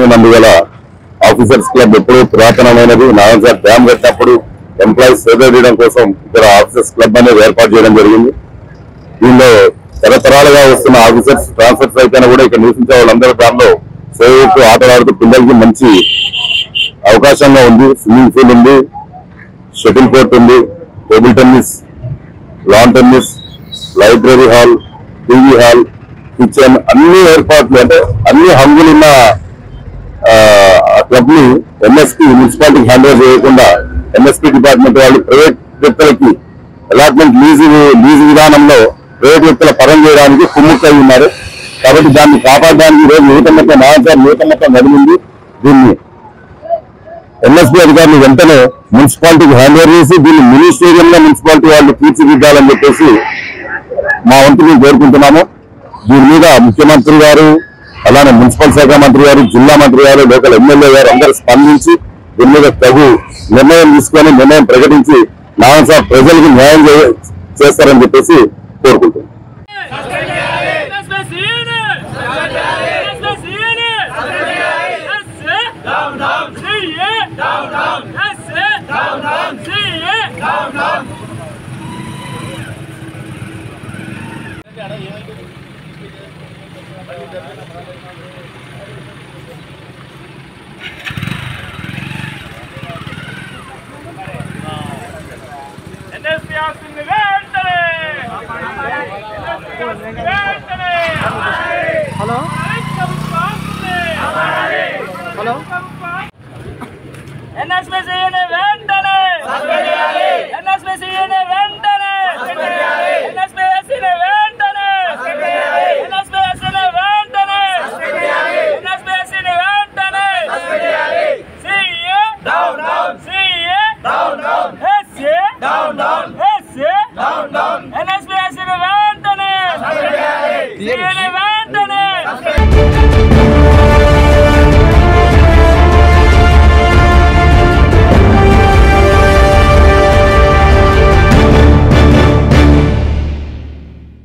లక్ష్మీనందుగల officers club ఎప్పుడూ పురాతనమైనది Narayana dam కట్టినప్పుడు ఎంప్లాయీస్ సేవ చేయడం కోసం ఇక్కడ ఆఫీసర్స్ క్లబ్ అనేది ఏర్పాటు చేయడం జరిగింది దీనిలో తరతరాలుగా వస్తున్న ఆఫీసర్స్ ట్రాన్స్ఫర్స్ అయితేనే కూడా ఇక్కడ నివసించే వాళ్ళందరూ దానిలో సేవకు ఆటలాడుతూ పిల్లలకి మంచి అవకాశంగా ఉంది స్విమ్మింగ్ పూల్ ఉంది షటిల్ కోర్ట్ ఉంది table tennis lawn tennis library hall TV hall kitchen అన్ని ఏర్పాట్లు అంటే అన్ని హంగులున్న క్లబ్ ని ఎంఎస్పీ మున్సిపాలిటీకి హ్యాండ్ ఓవర్ చేయకుండా ఎంఎస్పీ డిపార్ట్మెంట్ వాళ్ళు ప్రైవేట్ వ్యక్తులకి అలాట్మెంట్ లీజు లీజు విధానంలో ప్రైవేట్ వ్యక్తుల పరం చేయడానికి కుమ్ముక్కై ఉన్నారు కాబట్టి దాన్ని కాపాడడానికి ఈ రోజు నూతన మొత్తం నాయకులు నూతన మొత్తం నడిగింది దీన్ని ఎన్ఎస్పీ అధికారులు వెంటనే మున్సిపాలిటీకి హ్యాండ్ ఓవర్ చేసి దీన్ని మినీ స్టేడియంలో మున్సిపాలిటీ వాళ్ళు తీర్చిదిద్దాలని చెప్పేసి మా వంతు మేము కోరుకుంటున్నాము దీని మీద ముఖ్యమంత్రి గారు అలానే మున్సిపల్ శాఖ మంత్రి గారు జిల్లా మంత్రి గారు లోకల్ ఎమ్మెల్యే గారు అందరూ స్పందించి దీని మీద తగు నిర్ణయం తీసుకొని నిర్ణయం ప్రకటించి నాయన సార్ ప్రజలకు న్యాయం చే- చేస్తారని చెప్పేసి కోరుకుంటున్నాం ఎన్ఎస్పీ ఆస్తుంది వెంటనే ఎన్ఎస్పీ ఆస్తుంది వెంటనే హలో ప్రభుత్వం ఆస్తుంది హలో ఎన్ఎస్పీ